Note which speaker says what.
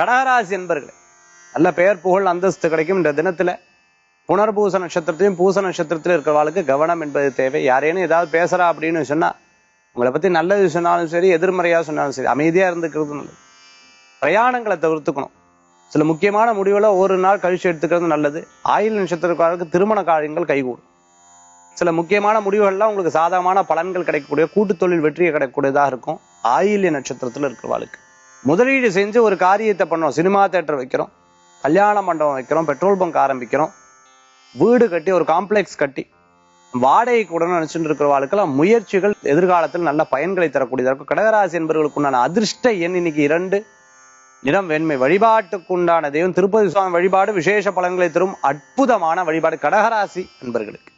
Speaker 1: கடகராசி என்பர்களே நல்ல பெயர் புகழ் அந்தஸ்து கிடைக்கும் இந்த தினத்துல புனர்பூச நட்சத்திரத்திலையும் பூச நட்சத்திரத்திலும் இருக்கிறவாளுக்கு கவனம் என்பது தேவை யாரேனும் ஏதாவது பேசுறா அப்படின்னு சொன்னா உங்களை பத்தி நல்லது சொன்னாலும் சரி எதிர்மறையா சொன்னாலும் சரி அமைதியா இருந்துக்கிறது நல்லது பிரயாணங்களை தவிர்த்துக்கணும் சில முக்கியமான முடிவுகளை ஒரு நாள் கழிச்சு எடுத்துக்கிறது நல்லது ஆயுள் நட்சத்திரக்காரருக்கு திருமண காரியங்கள் கைகூடும் சில முக்கியமான முடிவுகள்லாம் உங்களுக்கு சாதகமான பலன்கள் கிடைக்கக்கூடிய கூட்டு தொழில் வெற்றியை கிடைக்கக்கூடியதாக இருக்கும் ஆயில்ய நட்சத்திரத்துல இருக்கிறவாளுக்கு முதலீடு செஞ்சு ஒரு காரியத்தை பண்ணோம் சினிமா தேட்டர் வைக்கிறோம் கல்யாண மண்டபம் வைக்கிறோம் பெட்ரோல் பங்க் ஆரம்பிக்கிறோம் வீடு கட்டி ஒரு காம்ப்ளெக்ஸ் கட்டி வாடகை கூட நினைச்சுட்டு இருக்கிறவாளுக்கெல்லாம் முயற்சிகள் எதிர்காலத்தில் நல்ல பயன்களை தரக்கூடியதாக இருக்கும் கடகராசி என்பவர்களுக்கு உண்டான அதிர்ஷ்ட எண் இன்னைக்கு இரண்டு நிறம் வெண்மை வழிபாட்டுக்குண்டான தெய்வம் திருப்பதி சுவாமி வழிபாடு விசேஷ பலன்களை தரும் அற்புதமான வழிபாடு கடகராசி என்பர்களுக்கு